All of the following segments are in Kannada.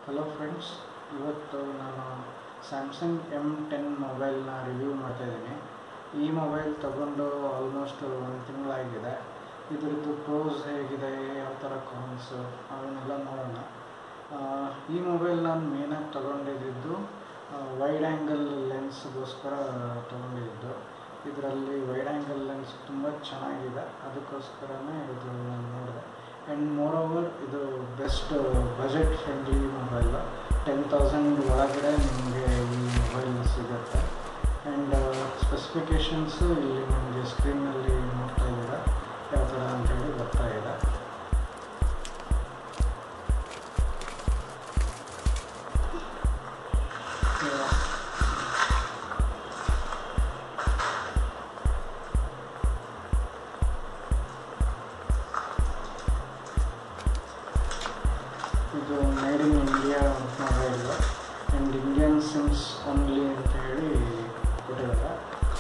ಹಲೋ ಫ್ರೆಂಡ್ಸ್ ಇವತ್ತು ನಾನು ಸ್ಯಾಮ್ಸಂಗ್ ಎಮ್ ಟೆನ್ ಮೊಬೈಲ್ನ ರಿವ್ಯೂ ಮಾಡ್ತಾಯಿದ್ದೀನಿ ಈ ಮೊಬೈಲ್ ತಗೊಂಡು ಆಲ್ಮೋಸ್ಟ್ ಒಂದು ತಿಂಗಳಾಗಿದೆ ಇದರದ್ದು ಪ್ರೋಸ್ ಹೇಗಿದೆ ಯಾವ ಥರ ಕಾನ್ಸು ಅವನ್ನೆಲ್ಲ ನೋಡೋಣ ಆ, ಈ ಮೊಬೈಲ್ ನಾನು ಮೇನಾಗಿ ತೊಗೊಂಡಿದ್ದು ವೈಡ್ ಆ್ಯಂಗಲ್ ಲೆನ್ಸ್ಗೋಸ್ಕರ ತೊಗೊಂಡಿದ್ದು ಇದರಲ್ಲಿ ವೈಡ್ ಆ್ಯಂಗಲ್ ಲೆನ್ಸ್ ತುಂಬ ಚೆನ್ನಾಗಿದೆ ಅದಕ್ಕೋಸ್ಕರನೇ ಇದು ನಾನು ನೋಡಿದೆ ಆ್ಯಂಡ್ ಮೋರ್ ಓವರ್ ಇದು best budget friendly mobile ten thousand ಒಳಗಡೆ ನಿಮಗೆ ಈ ಮೊಬೈಲ್ ಸಿಗುತ್ತೆ ಆ್ಯಂಡ್ ಸ್ಪೆಸಿಫಿಕೇಷನ್ಸು ಇಲ್ಲಿ ನಿಮಗೆ ಸ್ಕ್ರೀನಲ್ಲಿ ನೋಡ್ತಾ ಇದ್ದೀರಾ ಯಾವ ಥರ ಅಂತೇಳಿ ಬರ್ತಾ ಇದೆ ಇದು made in India mobile and Indian SIMs only ಅಂತ ಹೇಳಿ ಕೊಟ್ಟಿದ್ದಾರೆ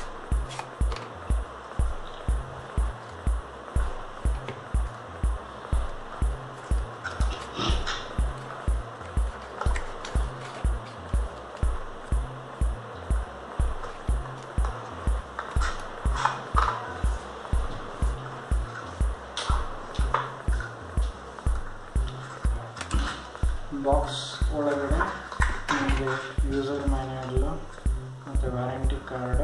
ಬಾಕ್ಸ್ ಒಳಗಡೆ ನಿಮಗೆ ಯೂಸರ್ ಮ್ಯಾನ್ಯಲ್ಲು ಮತ್ತು warranty card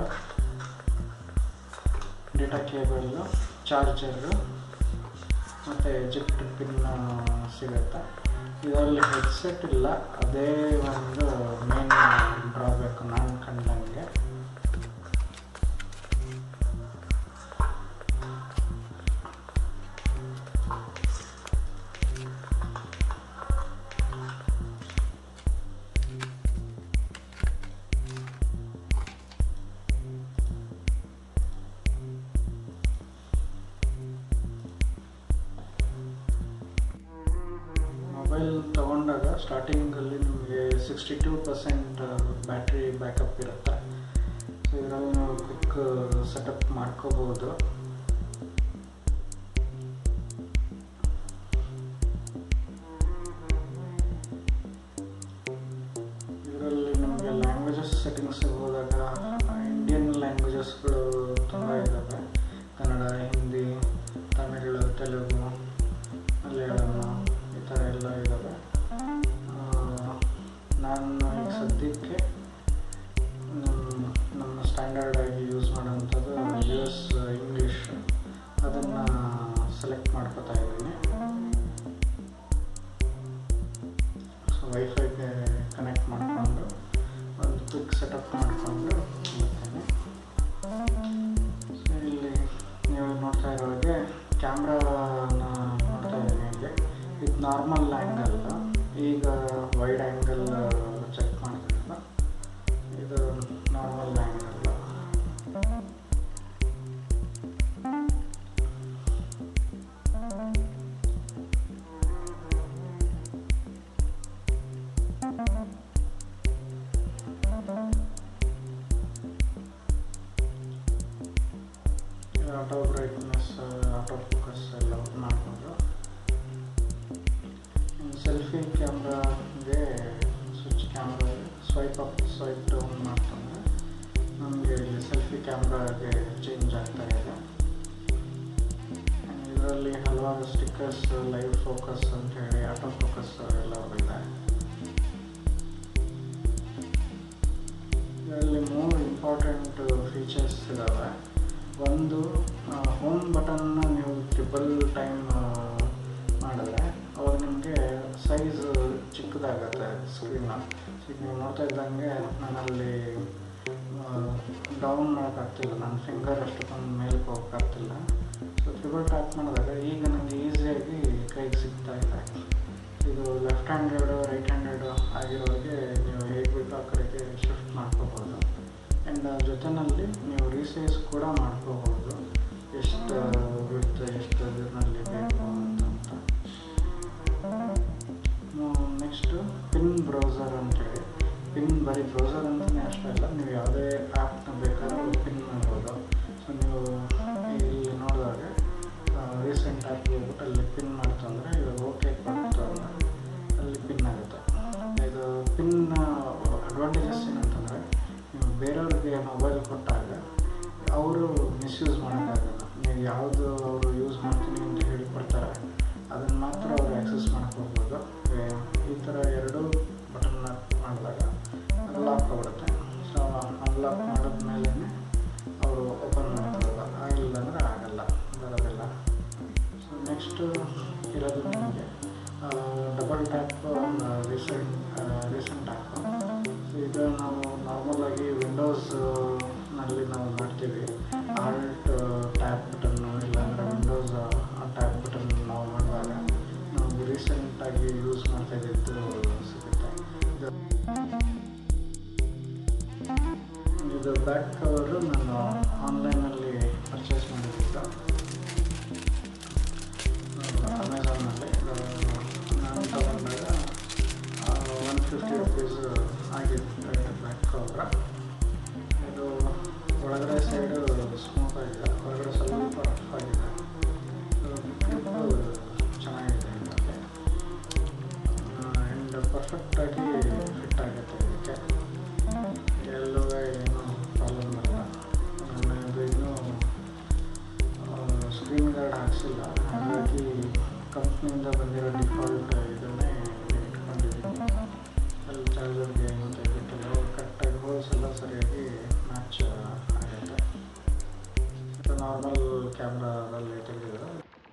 data cable charger ಮತ್ತು ಎಜೆಕ್ಟ್ ಪಿನ್ ಸಿಗುತ್ತೆ ಇದರಲ್ಲಿ ಹೆಡ್ಸೆಟ್ ಇಲ್ಲ ಅದೇ ಒಂದು ಮೇನ್ ಡ್ರಾಬ್ಯಾಕ್ ನಾನು ಕಂಡಂಗೆ ಮೊಬೈಲ್ ತೊಗೊಂಡಾಗ ಸ್ಟಾರ್ಟಿಂಗಲ್ಲಿ ನಿಮಗೆ sixty two percent battery backup ಇರುತ್ತೆ ಸೊ ಇದರಲ್ಲಿ ನೀವು ಕ್ವಿಕ್ ಸೆಟಪ್ ಮಾಡ್ಕೋಬೋದು ಇದರಲ್ಲಿ ನಿಮಗೆ ಲ್ಯಾಂಗ್ವೇಜಸ್ ಸೆಟ್ಟಿಂಗ್ಸಿಗೆ ಹೋದಾಗ ಇಂಡಿಯನ್ ಲ್ಯಾಂಗ್ವೇಜಸ್ಗಳು ತುಂಬ ಇದ್ದಾವೆ ಕನ್ನಡ ಹಿಂದಿ ತಮಿಳು ತೆಲುಗು ಮಲಯಾಳಂ ಈ ಥರ ಎಲ್ಲ ಇದ್ದಾವೆ ನಾನು ಈಗ ಸದ್ಯಕ್ಕೆ ನಮ್ಮ ನಮ್ಮ ಸ್ಟ್ಯಾಂಡರ್ಡ್ ಆಗಿ ಯೂಸ್ ಮಾಡೋಂಥದ್ದು ಯು ಎಸ್ ಇಂಗ್ಲೀಷ್ ಅದನ್ನು ಸೆಲೆಕ್ಟ್ ಮಾಡ್ಕೋತಾ ಇದ್ದೀನಿ ಸೊ ವೈಫೈಗೆ ಕನೆಕ್ಟ್ ಮಾಡಿಕೊಂಡು ಒಂದು ಕ್ವಿಕ್ ಸೆಟಪ್ ಮಾಡಿಕೊಂಡು ಬರ್ತೀನಿ ಸೊ ಇಲ್ಲಿ ನೀವು ನೋಡ್ತಾ ಇರೋ ಹಾಗೆ ಕ್ಯಾಮ್ರಾನ ನೋಡ್ತಾ ಇದ್ದೀನಿ ಇಲ್ಲಿ ಇದು ನಾರ್ಮಲ್ ಆ್ಯಂಗಲ್ ಈಗ ವೈಡ್ ಆ್ಯಂಗಲ್ ಚೆಕ್ ಮಾಡ್ತಿರಲ್ಲ ಇದು normal angle auto brightness auto focus ಎಲ್ಲ ಮಾಡ್ಬೋದು ಸೆಲ್ಫಿ ಕ್ಯಾಮ್ರಾಗೆ switch camera swipe up swipe down ಮಾಡ್ಕೊಂಡ್ರೆ ನಮಗೆ ಇಲ್ಲಿ ಸೆಲ್ಫಿ ಕ್ಯಾಮ್ರಾಗೆ ಚೇಂಜ್ ಆಗ್ತಾ ಇದೆ ಇದರಲ್ಲಿ ಹಲವಾರು ಸ್ಟಿಕ್ಕರ್ಸ್ ಲೈವ್ ಫೋಕಸ್ ಅಂತ ಹೇಳಿ ಆಟೋ ಫೋಕಸ್ ಎಲ್ಲ ಇದೆ ಇದರಲ್ಲಿ ಮೂರು ಇಂಪಾರ್ಟೆಂಟ್ ಫೀಚರ್ಸ್ ಇದ್ದಾವೆ ಒಂದು ಹೋಮ್ ಬಟನ್ನ ನೀವು ಟ್ರಿಬಲ್ ಟೈಮ್ ಮಾಡಿದ್ರೆ ಅವಾಗ ನಿಮಗೆ ಸೈಜ್ ಚಿಕ್ಕದಾಗತ್ತೆ ಸ್ಕ್ರೀನ್ನ ಈಗ ನೀವು ನೋಡ್ತಾ ಇದ್ದಂಗೆ ನಾನಲ್ಲಿ ಡೌನ್ ಮಾಡೋಕ್ಕಾಗ್ತಿಲ್ಲ ನನ್ನ ಫಿಂಗರ್ ಅಷ್ಟೊಂದು ಮೇಲಕ್ಕೆ ಹೋಗೋಕ್ಕಾಗ್ತಿಲ್ಲ ಸೊ ಟ್ರಿಬಲ್ ಟ್ಯಾಪ್ ಮಾಡಿದಾಗ ಈಗ ನನಗೆ ಈಸಿಯಾಗಿ ಕೈಗೆ ಸಿಗ್ತಾ ಇದೆ ಇದು ಲೆಫ್ಟ್ ಹ್ಯಾಂಡೆಡು ರೈಟ್ ಹ್ಯಾಂಡೆಡು ಆಗಿರೋರಿಗೆ ನೀವು ಹೇಗೆ ಬೇಕು ಆ ಕಡೆಗೆ ಶಿಫ್ಟ್ ಮಾಡ್ಕೋಬೋದು ಆ್ಯಂಡ್ ಜೊತೆಯಲ್ಲಿ ನೀವು ರೀಸೈಸ್ ಕೂಡ ಮಾಡ್ಕೋಬೋದು ಎಷ್ಟು ವಿಡ್ತ್ ಎಷ್ಟು ಇದರಲ್ಲಿ ಬೇಕು ಅಂತಂತ ನೆಕ್ಸ್ಟು ಪಿನ್ ಬ್ರೌಸರ್ ಅಂತೇಳಿ ಪಿನ್ ಬರೀ ಬ್ರೌಸರ್ ಅಂತಲೇ ಅಷ್ಟೇ ಅಲ್ಲ ನೀವು ಯಾವುದೇ ಆ್ಯಪ್ನ ಬೇಕಾದ್ರೂ ಪಿನ್ ಮಾಡ್ಬೋದು ಸೊ ನೀವು ಇಲ್ಲಿ ನೋಡಿದಾಗ ರೀಸೆಂಟ್ ಆ್ಯಪ್ಗೆ ಹೋಗ್ಬಿಟ್ಟು ಅಲ್ಲಿ ಪಿನ್ ಮಾಡ್ತು ಅಂದರೆ ಇವಾಗ ಓಕೆ ಕೊಡ್ತು ಅಂದರೆ ಅಲ್ಲಿ ಪಿನ್ ಆಗುತ್ತೆ ಪಿನ್ ಅಡ್ವಾಂಟೇಜಸ್ ಏನಂತಂದರೆ ನೀವು ಬೇರೆಯವ್ರಿಗೆ ಮೊಬೈಲ್ ಕೊಟ್ಟಾಗ ಅವರು ಮಿಸ್ಯೂಸ್ ಮಾಡೋಕ್ಕಾಗಲ್ಲ ನೀವು ಯಾವುದು ಅವರು ಯೂಸ್ ಮಾಡ್ತೀನಿ ಅಂತ ಹೇಳಿ ಕೊಡ್ತಾರೆ ಅದನ್ನು ಮಾತ್ರ ಅವರು ಆ್ಯಕ್ಸಸ್ ಮಾಡಕ್ಕೆ ಹೋಗ್ಬೋದು ಏ- ಈ ಥರ ಎರಡು ಬಟನ್ ಮಾಡಿದಾಗ ಅನ್ಲಾಕ್ ಆಗ್ಬಿಡುತ್ತೆ ಸೊ ಅನ್ಲಾಕ್ ಮಾಡಿದ್ಮೇಲೆ ಅವರು ಓಪನ್ ಮಾಡ್ಕೊಳ್ಳೋದು ಆಗಿಲ್ಲ ಅಂದರೆ ಆಗಲ್ಲ ಬರೋದಿಲ್ಲ ಸೊ ನೆಕ್ಸ್ಟ್ ಇರೋದು ನಿಮಗೆ double tap recent recent app so ಇದು ನಾವು ನಾರ್ಮಲಾಗಿ ವಿಂಡೋಸ್ನಲ್ಲಿ ನಾವು ಮಾಡ್ತೀವಿ ಆಲ್ಟ್ ಟ್ಯಾಪ್ ಬಟನ್ನು ಇಲ್ಲಾಂದರೆ ವಿಂಡೋಸ್ ಟ್ಯಾಪ್ ಬಟನ್ ನಾವು ಮಾಡುವಾಗ ನಾವು ರೀಸೆಂಟಾಗಿ ಯೂಸ್ ಮಾಡ್ತಾ ಇದ್ದಿದ್ದು ಸಿಗುತ್ತೆ ಇದು ಇದು ಬ್ಯಾಕ್ ಕವರು ನಾನು ಆನ್ಲೈನಲ್ಲಿ ಪರ್ಚೇಸ್ ಮಾಡಿದ್ದು ಅಮೆಝಾನಲ್ಲಿ ನಾನು ತಗೊಂಡಾಗ ಒನ್ ಫಿಫ್ಟಿ ರುಪೀಸ್ ಆಗಿತ್ತು ಬ್ಯಾಕ್ ಕವರ್ ಇದು ಒಳಗಡೆ ಸೈಡು ಸ್ಮೂತ್ ಆಗಿದೆ ಹೊರಗಡೆ ಸ್ವಲ್ಪ ರಫ್ ಆಗಿದೆ ಗ್ರಿಪ್ ಚೆನ್ನಾಗಿದೆ ಇದರಲ್ಲಿ ಆ್ಯಂಡ್ ಪರ್ಫೆಕ್ಟಾಗಿ ಫಿಟ್ ಆಗುತ್ತೆ ಇದಕ್ಕೆ ಎಲ್ಲೂ ಏನೂ ಪ್ರಾಬ್ಲಮ್ ಇಲ್ಲ ನಾನು ಇದು ಇನ್ನೂ ಸ್ಕ್ರೀನ್ ಗಾರ್ಡ್ ಹಾಕ್ಸಿಲ್ಲ ಹಾಗಾಗಿ ಕಂಪ್ನಿಯಿಂದ ಬಂದಿರೋ ಡಿಫಾಲ್ಟ್ ಇದನ್ನೇ ಇಟ್ಕೊಂಡಿದ್ದೀನಿ ಅಲ್ಲಿ ಚಾರ್ಜರ್ಗೆ ಏನು ತೆಗೆದಿಟ್ಟಿಲ್ಲ ಕರೆಕ್ಟಾಗಿ ಹೋಲ್ಸ್ ಎಲ್ಲ ಸರಿಯಾಗಿ ಮ್ಯಾಚ್ ಆಗುತ್ತೆ ಇದು ನಾರ್ಮಲ್ ಕ್ಯಾಮ್ರಾದಲ್ಲಿ ತೆಗೆದಿರೋ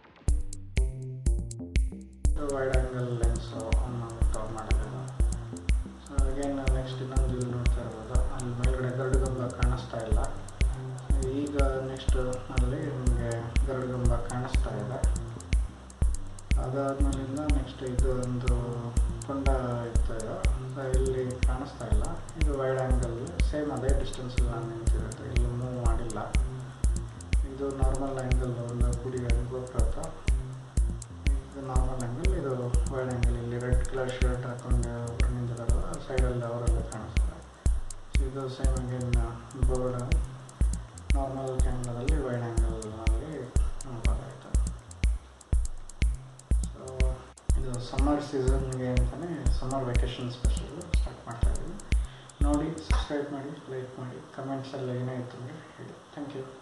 ವೈಡ್ ಆ್ಯಂಗಲ್ ಲೆನ್ಸ್ ಆನ್ ಮಾಡ್ಬಿಟ್ಟು ಮಾಡಿದ್ದೀನಿ ಸೊ ಅಗೇನ್ ನೆಕ್ಸ್ಟ್ ಇನ್ನೊಂದು ಇಲ್ಲಿ ನೋಡ್ತಾ ಇರ್ಬೋದು ಅಲ್ಲಿ ಮೇಲ್ಗಡೆ ಗರುಡಗಂಬ ಕಾಣಿಸ್ತಾ ಇಲ್ಲ ಈಗ ನೆಕ್ಸ್ಟ್ ಅಲ್ಲಿ ನಿಮಗೆ ಗರುಡಗಂಬ ಕಾಣಿಸ್ತಾ ಇದೆ ಅದಾದ್ಮೇಲಿಂದ ನೆಕ್ಸ್ಟ್ ಇದು ಒಂದು ಕೊಂಡ ಇತ್ತು ಇದು ಸೊ ಇಲ್ಲಿ ಕಾಣಿಸ್ತಾ ಇಲ್ಲ ಇದು ವೈಡ್ ಆ್ಯಂಗಲ್ ಸೇಮ್ ಅದೇ ಡಿಸ್ಟೆನ್ಸ್ ನಾನು ನಿಂತಿರುತ್ತೆ ಇಲ್ಲಿ ಮೂವ್ ಮಾಡಿಲ್ಲ ಇದು ನಾರ್ಮಲ್ ಆ್ಯಂಗಲ್ ಒಂದು ಕುಡಿ ಗೋಪುರ ಇದು ನಾರ್ಮಲ್ ಆ್ಯಂಗಲ್ ಇದು ವೈಡ್ ಆ್ಯಂಗಲ್ ಇಲ್ಲಿ ರೆಡ್ ಕಲರ್ ಶರ್ಟ್ ಹಾಕೊಂಡು ಒಬ್ರು ನಿಂತಿದ್ದಾರಲ್ಲ ಸೈಡಲ್ಲಿ ಅವರೆಲ್ಲ ಕಾಣಿಸ್ತಾರೆ ಸೊ ಇದು ಸೇಮ್ ಅಗೇನ್ ಬೋರ್ಡ್ ನಾರ್ಮಲ್ ಕ್ಯಾಮ್ರಾದಲ್ಲಿ ವೈಡ್ ಆ್ಯಂಗಲ್ನಲ್ಲಿ ನೋಡ್ಬೋದಾಯ್ತು ಸೊ ಇದು ಸಮ್ಮರ್ ಸೀಸನ್ಗೆ ಅಂತಲೇ ಸಮ್ಮರ್ ವೆಕೇಷನ್ ಸ್ಪೆಷಲ್ ಸ್ಟಾರ್ಟ್ ಮಾಡ್ತಾ ಇದ್ದೀವಿ ನೋಡಿ ಸಬ್ಸ್ಕ್ರೈಬ್ ಮಾಡಿ ಲೈಕ್ ಮಾಡಿ ಕಮೆಂಟ್ಸಲ್ಲಿ ಏನೇ ಇತ್ತು ಅಂದರೆ ಹೇಳಿ ಥ್ಯಾಂಕ್ ಯು